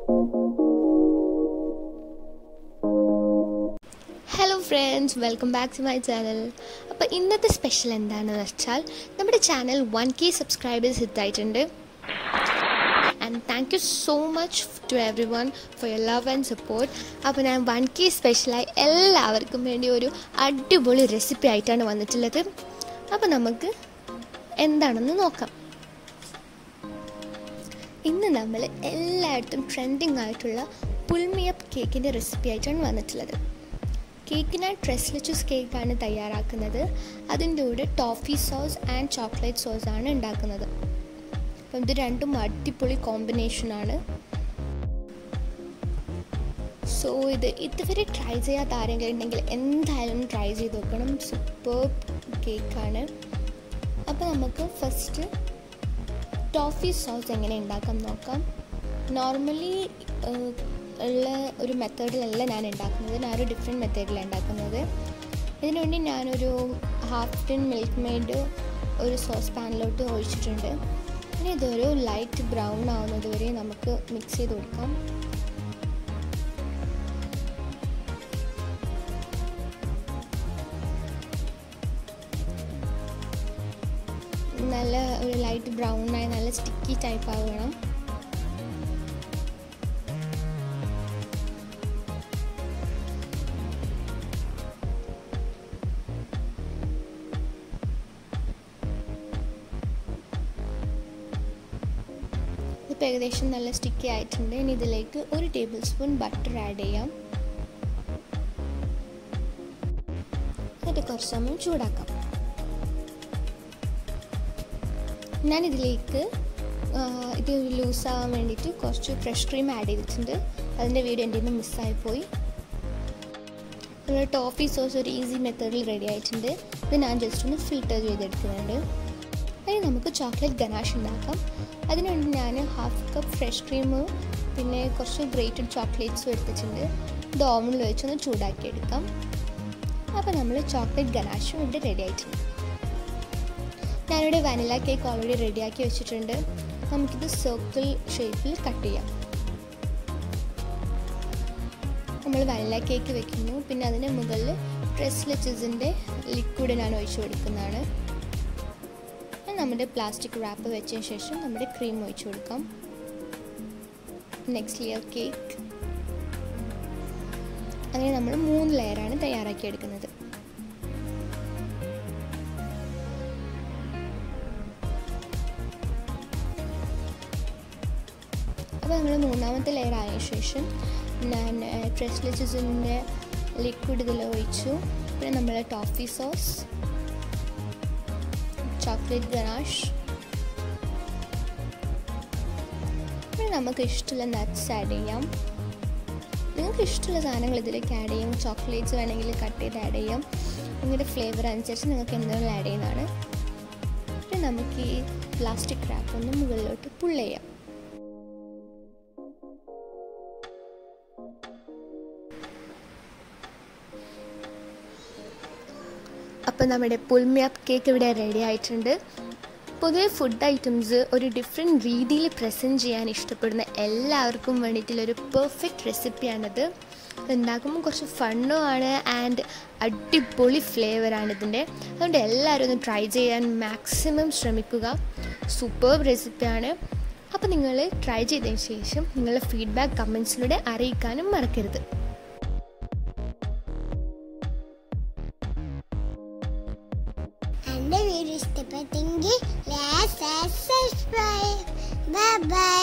hello friends welcome back to my channel അപ്പോൾ ഇന്നത്തെ special എന്താണെന്ന് വെച്ചാൽ നമ്മുടെ ചാനൽ വൺ കെ സബ്സ്ക്രൈബേഴ്സ് ഹിറ്റായിട്ടുണ്ട് and thank you so much to everyone for your love and support അപ്പോൾ ഞാൻ one K സ്പെഷ്യലായി എല്ലാവർക്കും വേണ്ടി ഒരു അടിപൊളി റെസിപ്പി ആയിട്ടാണ് വന്നിട്ടുള്ളത് അപ്പോൾ നമുക്ക് എന്താണെന്ന് നോക്കാം ഇന്ന് നമ്മൾ എല്ലായിടത്തും ട്രെൻഡിങ് ആയിട്ടുള്ള പുൽമിയപ്പ് കേക്കിൻ്റെ റെസിപ്പി ആയിട്ടാണ് വന്നിട്ടുള്ളത് കേക്കിനായി ട്രെസ്ലിച്ചസ് കേക്കാണ് തയ്യാറാക്കുന്നത് അതിൻ്റെ കൂടെ toffee sauce and chocolate sauce ആണ് ഉണ്ടാക്കുന്നത് അപ്പം ഇത് രണ്ടും അടിപൊളി കോമ്പിനേഷനാണ് സോ ഇത് ഇതുവരെ ട്രൈ ചെയ്യാത്ത ആരെങ്കിലും ഉണ്ടെങ്കിൽ എന്തായാലും ട്രൈ ചെയ്ത് നോക്കണം സൂപ്പർ കേക്കാണ് അപ്പോൾ നമുക്ക് ഫസ്റ്റ് ടോഫി സോസ് എങ്ങനെ ഉണ്ടാക്കാം നോക്കാം നോർമലി ഉള്ള ഒരു മെത്തേഡിലല്ല ഞാൻ ഉണ്ടാക്കുന്നത് ഞാനൊരു ഡിഫറെൻറ്റ് മെത്തേഡിലാണ് ഉണ്ടാക്കുന്നത് ഇതിനുവേണ്ടി ഞാനൊരു ഹാഫ് ടിൻ മിൽക്ക് മെയ്ഡ് ഒരു സോസ് പാനിലോട്ട് ഒഴിച്ചിട്ടുണ്ട് ഇനി ഇതൊരു ലൈറ്റ് ബ്രൗൺ ആവുന്നത് വരെ നമുക്ക് മിക്സ് ചെയ്ത് കൊടുക്കാം നല്ല ഒരു ലൈറ്റ് ബ്രൗൺ ആയി നല്ല സ്റ്റിക്കി ടൈപ്പ് ആവണം ഇതിപ്പോൾ ഏകദേശം നല്ല സ്റ്റിക്കി ആയിട്ടുണ്ട് ഇനി ഇതിലേക്ക് ഒരു ടേബിൾ സ്പൂൺ ബട്ടർ ആഡ് ചെയ്യാം എന്നിട്ട് കുറച്ച് സമയം ചൂടാക്കാം ഞാൻ ഇതിലേക്ക് ഇത് ലൂസാവാൻ വേണ്ടിയിട്ട് കുറച്ച് ഫ്രഷ് ക്രീം ആഡ് ചെയ്തിട്ടുണ്ട് അതിൻ്റെ വീഡിയോ എൻ്റെ നിന്ന് മിസ്സായിപ്പോയി നമ്മുടെ ടോഫി സോസ് ഒരു ഈസി മെത്തേഡിൽ റെഡി ആയിട്ടുണ്ട് ഇത് ഞാൻ ജസ്റ്റ് ഒന്ന് ഫിൽറ്റർ ചെയ്തെടുക്കുന്നുണ്ട് ഇനി നമുക്ക് ചോക്ലേറ്റ് ഗനാഷ് ഉണ്ടാക്കാം അതിനുവേണ്ടി ഞാൻ ഹാഫ് കപ്പ് ഫ്രഷ് ക്രീം പിന്നെ കുറച്ച് ഗ്രേറ്റഡ് ചോക്ലേറ്റ്സും എടുത്തിട്ടുണ്ട് ഇത് ഓവനിൽ വെച്ചൊന്ന് ചൂടാക്കി എടുക്കാം അപ്പോൾ നമ്മൾ ചോക്ലേറ്റ് ഗനാഷും ഇവിടെ റെഡി ആയിട്ടുണ്ട് ഞാനിവിടെ വാനില കേക്ക് ഓൾറെഡി റെഡിയാക്കി വെച്ചിട്ടുണ്ട് നമുക്കിത് സർക്കിൾ ഷേപ്പിൽ കട്ട് ചെയ്യാം നമ്മൾ വാനില കേക്ക് വെക്കുന്നു പിന്നെ അതിന് മുകളിൽ ഡ്രസ്ലെച്ചസിൻ്റെ ലിക്വിഡ് ഞാൻ ഒഴിച്ചു കൊടുക്കുന്നതാണ് നമ്മുടെ പ്ലാസ്റ്റിക് റാപ്പ് വെച്ചതിന് ശേഷം നമ്മുടെ ക്രീം ഒഴിച്ചു കൊടുക്കാം നെക്സ്റ്റ് ലെയർ കേക്ക് അങ്ങനെ നമ്മൾ മൂന്ന് ലെയറാണ് തയ്യാറാക്കി എടുക്കുന്നത് അപ്പോൾ നമ്മൾ മൂന്നാമത്തെ ലെയർ ആയ ശേഷം ഞാൻ ട്രെസ്ലിച്ചസിൻ്റെ ലിക്വിഡ് ഇതിൽ ഒഴിച്ചു പിന്നെ നമ്മൾ ടോഫി സോസ് ചോക്ലേറ്റ് ഗനാഷ് പിന്നെ നമുക്ക് ഇഷ്ടമുള്ള നട്ട്സ് ആഡ് ചെയ്യാം നിങ്ങൾക്ക് ഇഷ്ടമുള്ള സാധനങ്ങൾ ഇതിലേക്ക് ആഡ് ചെയ്യാം ചോക്ലേറ്റ്സ് വേണമെങ്കിൽ കട്ട് ചെയ്ത് ആഡ് ചെയ്യാം നിങ്ങളുടെ ഫ്ലേവർ അനുസരിച്ച് നിങ്ങൾക്ക് എന്തെങ്കിലും ആഡ് ചെയ്യുന്നതാണ് പിന്നെ നമുക്ക് ഈ പ്ലാസ്റ്റിക് റാപ്പ് ഒന്ന് മുകളിലോട്ട് പുള്ള് ചെയ്യാം അപ്പോൾ നമ്മുടെ പുൽമിയപ്പ് കേക്ക് ഇവിടെ റെഡി ആയിട്ടുണ്ട് പൊതുവെ ഫുഡ് ഐറ്റംസ് ഒരു ഡിഫറെൻറ്റ് രീതിയിൽ പ്രസൻറ്റ് ചെയ്യാൻ ഇഷ്ടപ്പെടുന്ന എല്ലാവർക്കും വേണ്ടിയിട്ടുള്ളൊരു പെർഫെക്റ്റ് റെസിപ്പിയാണിത് ഉണ്ടാക്കുമ്പോൾ കുറച്ച് ഫണ്ണും ആണ് ആൻഡ് അടിപൊളി ഫ്ലേവറാണ് ഇതിൻ്റെ അതുകൊണ്ട് എല്ലാവരും ഒന്ന് ട്രൈ ചെയ്യാൻ മാക്സിമം ശ്രമിക്കുക സൂപ്പർ റെസിപ്പിയാണ് അപ്പോൾ നിങ്ങൾ ട്രൈ ചെയ്തതിന് ശേഷം നിങ്ങളുടെ ഫീഡ്ബാക്ക് കമൻസിലൂടെ അറിയിക്കാനും മറക്കരുത് എൻ്റെ വീഡിയോ ഇഷ്ടപ്പെട്ടെങ്കിൽ സബ്സ്ക്രൈബ് ബൈ ബൈ